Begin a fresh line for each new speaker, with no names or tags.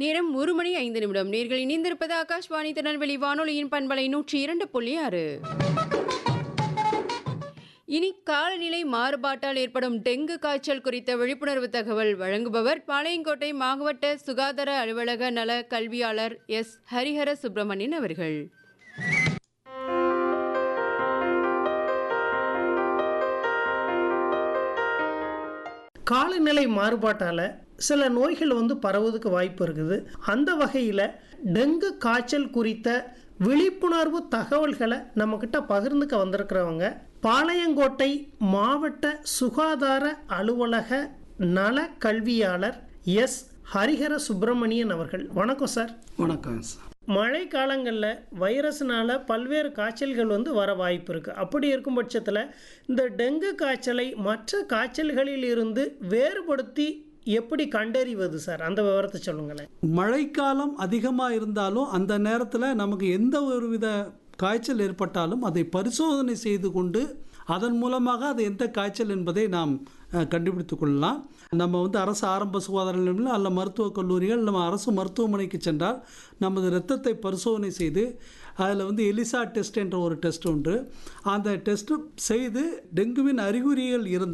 நேரம் ஒரு மணி ஐந்து நிமிடம் நேர்கள் இணைந்திருப்பது ஆகாஷ்வாணி திருநெல்வேலி வானொலியின் பண்பலை நூற்றி இரண்டு புள்ளி ஆறு இனி காலநிலை மாறுபாட்டால் ஏற்படும் டெங்கு காய்ச்சல் குறித்த விழிப்புணர்வு தகவல் வழங்குபவர் பாளையங்கோட்டை மாவட்ட சுகாதார அலுவலக நல கல்வியாளர் எஸ் ஹரிஹர சுப்பிரமணியன் அவர்கள்
காலநிலை மாறுபாட்டால் சில நோய்கள் வந்து பரவுவதுக்கு வாய்ப்பு இருக்குது அந்த வகையில் டெங்கு காய்ச்சல் குறித்த விழிப்புணர்வு தகவல்களை நம்மக்கிட்ட பகிர்ந்துக்க வந்திருக்கிறவங்க பாளையங்கோட்டை மாவட்ட சுகாதார அலுவலக நல கல்வியாளர் எஸ் ஹரிஹர சுப்பிரமணியன் அவர்கள் வணக்கம் சார்
வணக்கம் சார்
மழை காலங்களில் வைரஸ்னால பல்வேறு காய்ச்சல்கள் வந்து வர வாய்ப்பு இருக்குது அப்படி இருக்கும் பட்சத்தில் இந்த டெங்கு காய்ச்சலை மற்ற காய்ச்சல்களில் இருந்து வேறுபடுத்தி எப்படி கண்டறிவது சார் அந்த விவரத்தை சொல்லுங்களேன்
மழைக்காலம் அதிகமாக இருந்தாலும் அந்த நேரத்தில் நமக்கு எந்த ஒரு வித காய்ச்சல் ஏற்பட்டாலும் அதை பரிசோதனை செய்து கொண்டு அதன் மூலமாக அது எந்த காய்ச்சல் என்பதை நாம் அஹ், கண்டுபிடித்துக் கொள்ளலாம் நம்ம வந்து அரசு ஆரம்ப சுகாதார நிலையங்கள் அல்ல மருத்துவக் கல்லூரிகள் நம்ம அரசு மருத்துவமனைக்கு சென்றால் நமது இரத்தத்தை பரிசோதனை செய்து அதில் வந்து எலிசா டெஸ்ட் என்ற ஒரு டெஸ்ட் உண்டு அந்த டெஸ்ட் செய்து டெங்குவின் அறிகுறிகள் இருந்தால்